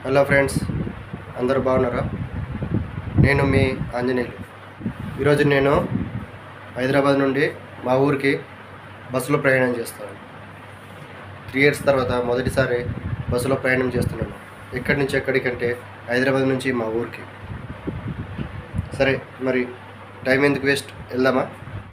Hello friends అందరూ బాగున్నారా నేను మీ ఆంజనేయులు ఈరోజు నేను హైదరాబాద్ నుండి మా ఊరికి బస్సులో ప్రయాణం చేస్తాను త్రీ ఇయర్స్ తర్వాత మొదటిసారి బస్సులో ప్రయాణం చేస్తున్నాను ఎక్కడి నుంచి ఎక్కడికంటే హైదరాబాద్ నుంచి మా ఊరికి సరే మరి టైం ఎందుకు వేస్ట్ వెళ్దామా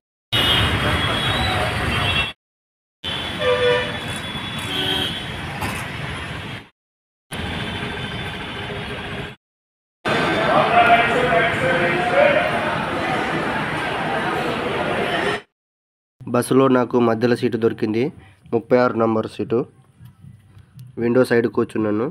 బస్సులో నాకు మధ్యలో సీటు దొరికింది ముప్పై ఆరు నంబర్ సీటు విండో సైడ్ కూర్చున్నాను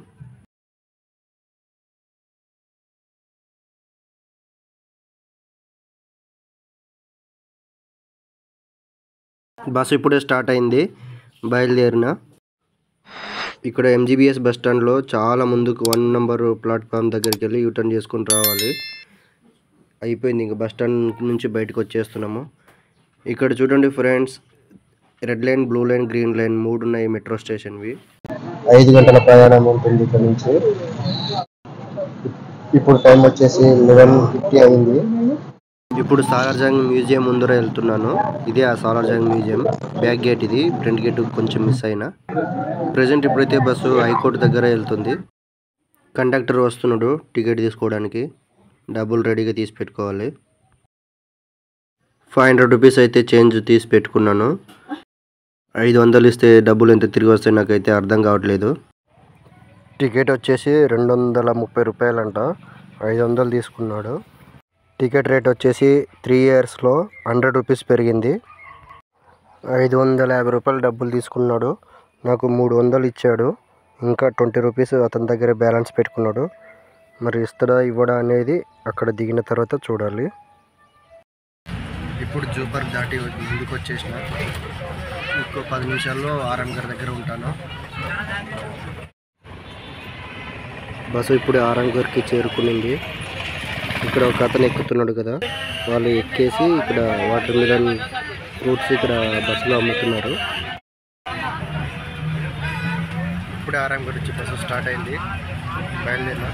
బస్సు ఇప్పుడే స్టార్ట్ అయింది బయలుదేరిన ఇక్కడ ఎంజీబీఎస్ బస్ స్టాండ్లో చాలా ముందుకు వన్ నెంబర్ ప్లాట్ఫామ్ దగ్గరికి వెళ్ళి యూటర్న్ చేసుకుని రావాలి అయిపోయింది ఇంకా బస్ స్టాండ్ నుంచి బయటకు వచ్చేస్తున్నాము ఇక్కడ చూడండి friends red line blue line green line మూడు ఉన్నాయి మెట్రో స్టేషన్వి ఐదు గంటల ప్రయాణం ఉంటుంది ఇక్కడ నుంచి ఇప్పుడు టైం వచ్చేసి లెవెన్ ఫిఫ్టీ అయింది ఇప్పుడు సాలార్జంగ్ మ్యూజియం ముందర వెళ్తున్నాను ఇదే ఆ సాలార్జంగ్ మ్యూజియం బ్యాక్ గేట్ ఇది ఫ్రంట్ గేట్ కొంచెం మిస్ అయినా ప్రజెంట్ ఇప్పుడైతే బస్సు హైకోర్టు దగ్గర వెళ్తుంది కండక్టర్ వస్తున్నాడు టికెట్ తీసుకోవడానికి డబ్బులు రెడీగా తీసి పెట్టుకోవాలి ఫైవ్ హండ్రెడ్ రూపీస్ అయితే చేంజ్ తీసి పెట్టుకున్నాను ఐదు వందలు ఇస్తే డబ్బులు ఎంత తిరిగి వస్తాయి నాకైతే అర్థం కావట్లేదు టికెట్ వచ్చేసి రెండు వందల ముప్పై రూపాయలంట ఐదు వందలు తీసుకున్నాడు టికెట్ రేట్ వచ్చేసి త్రీ ఇయర్స్లో హండ్రెడ్ రూపీస్ పెరిగింది ఐదు వందల యాభై రూపాయలు డబ్బులు తీసుకున్నాడు నాకు మూడు వందలు ఇచ్చాడు ఇంకా ట్వంటీ రూపీస్ అతని దగ్గర బ్యాలెన్స్ పెట్టుకున్నాడు మరి ఇస్తాడా ఇవ్వడా అనేది అక్కడ దిగిన తర్వాత చూడాలి ఇప్పుడు జూపర్ దాటి ముందుకు వచ్చేసిన ఇంకో పది నిమిషాల్లో ఆర్ఎం గారి దగ్గర ఉంటాను బస్సు ఇప్పుడు ఆర్ఎం గారికి చేరుకునింది ఇక్కడ ఒక అతను ఎక్కుతున్నాడు కదా వాళ్ళు ఎక్కేసి ఇక్కడ వాటర్ మిలన్ ఫ్రూట్స్ ఇక్కడ బస్సులో అమ్ముతున్నారు ఇప్పుడే ఆర్ఎం గారి వచ్చి బస్సు స్టార్ట్ అయింది బయలుదేరిన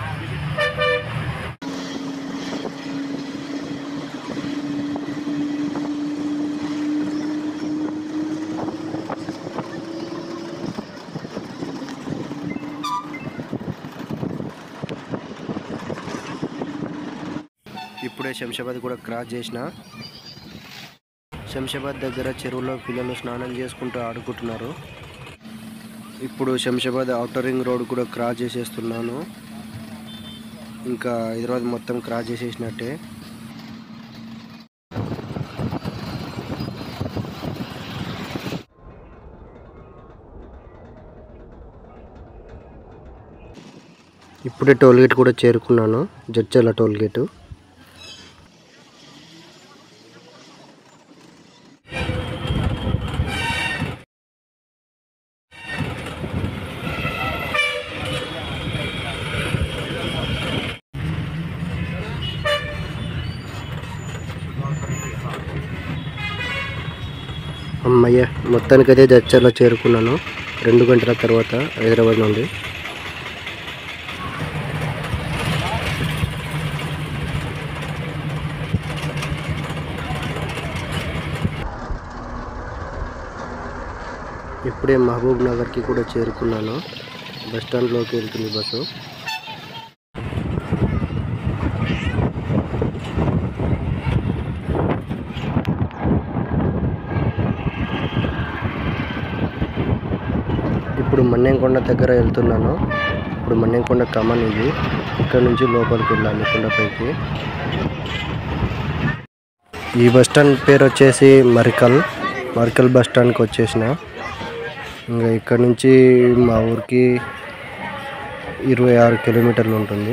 ఇప్పుడే శంషాబాద్ కూడా క్రాస్ చేసిన శంషాబాద్ దగ్గర చెరువులో పిల్లలు స్నానం చేసుకుంటూ ఆడుకుంటున్నారు ఇప్పుడు శంషాబాద్ అవుటర్ రింగ్ రోడ్ కూడా క్రాస్ చేసేస్తున్నాను ఇంకా హైదరాబాద్ మొత్తం క్రాస్ చేసేసినట్టే ఇప్పుడే టోల్ గేట్ కూడా చేరుకున్నాను జడ్చర్ల టోల్ గేటు అమ్మయ్య మొత్తానికైతే జడ్చర్ల చేరుకున్నాను రెండు గంటల తర్వాత హైదరాబాద్ నుండి ఇప్పుడే మహబూబ్ నగర్కి కూడా చేరుకున్నాను బస్ స్టాండ్లోకి వెళ్తుంది బస్సు ఇప్పుడు మన్నెంకొండ దగ్గర వెళ్తున్నాను ఇప్పుడు మన్నెంకొండ కమన్ ఇది ఇక్కడ నుంచి లోపలికి వెళ్ళాలి కొండపైకి ఈ బస్ స్టాండ్ పేరు వచ్చేసి మరికల్ మరికల్ బస్ స్టాండ్కి వచ్చేసిన ఇంకా ఇక్కడ నుంచి మా ఊరికి ఇరవై ఆరు కిలోమీటర్లు ఉంటుంది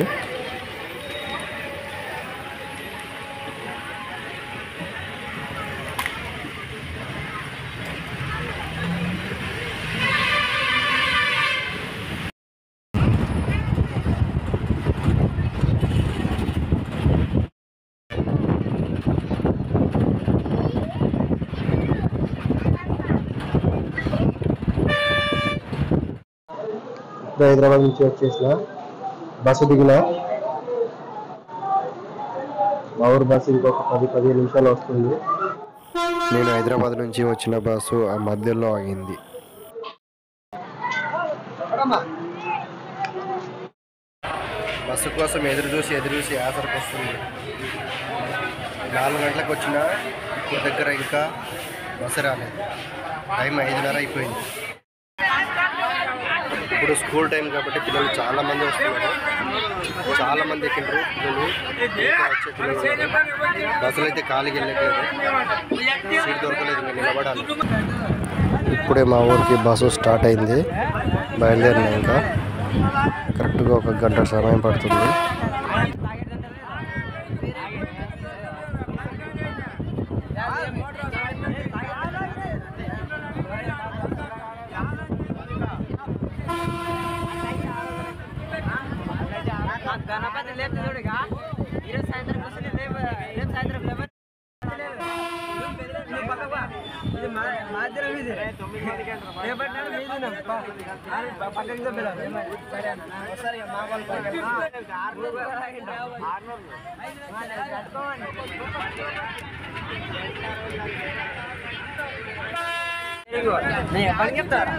హైదరాబాద్ నుంచి వచ్చేసిన బస్సు దిగిన మా ఊరు బస్సు ఇంకొక పది పదిహేను నిమిషాలు వస్తుంది నేను హైదరాబాద్ నుంచి వచ్చిన బస్సు ఆ మధ్యలో ఆగింది బస్సు కోసం ఎదురు చూసి ఎదురు చూసి ఆసరికి వస్తుంది నాలుగు గంటలకు వచ్చిన ఇప్పుడు దగ్గర ఇంకా బస్సు రాలేదు టైం ఐదున్నర అయిపోయింది ఇప్పుడు స్కూల్ టైం కాబట్టి పిల్లలు చాలా మంది వస్తున్నారు చాలా మంది ఎక్కిండ్రు పిల్లలు ఇంకా వచ్చే పిల్లలు ఉన్నారు. బస్సులు అయితే ఖాళీకి వెళ్ళట్లేదు సీట్ దొరకలేదు ఇంకా నిలబడాలి ఇప్పుడే మా ఊరికి బస్సు స్టార్ట్ అయింది బయలుదేరిన ఇంకా కరెక్ట్గా ఒక గంట సమయం పడుతుంది గణపతి లేపు చూడుగా ఈరోజు సాయంత్రం కూర్చొని రేపు రేపు సాయంత్రం లేపు నువ్వు పక్కకు వా. ఇది మా మాధ్యమం ఇది రేపటి నాడు మీది నా. పా. అరే, ప- పక్కకి దొబ్బేలా. సరే అన్న. ఒకసారి మా వాళ్ళు పక్కకి. ఆ, ఆరునూరు కూడా రాగిండు. ఆరునూరు. ఆ, కట్టుకోమని. ఇదిగో, నేను ఎప్పటికి చెప్తారా?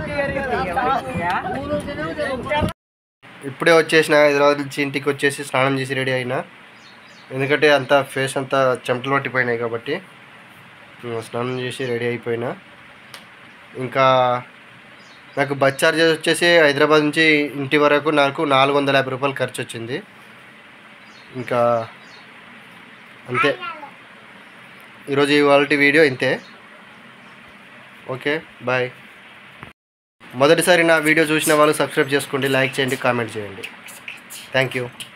ఇప్పుడే వచ్చేసిన హైదరాబాద్ నుంచి ఇంటికి వచ్చేసి స్నానం చేసి రెడీ అయినా ఎందుకంటే అంతా ఫేస్ అంతా చెమటలు పట్టిపోయినాయి కాబట్టి ఉమ్, స్నానం చేసి రెడీ అయిపోయినా ఇంకా నాకు బస్ ఛార్జెస్ వచ్చేసి హైదరాబాద్ నుంచి ఇంటి వరకు నాకు నాలుగు వందల యాభై రూపాయలు ఖర్చు వచ్చింది ఇంకా అంతే ఈరోజు ఇవాళ వీడియో ఇంతే ఓకే బాయ్ మొదటిసారి నా వీడియో చూసిన వాళ్ళు సబ్స్క్రైబ్ చేసుకోండి లైక్ చేయండి కామెంట్ చేయండి థ్యాంక్ యూ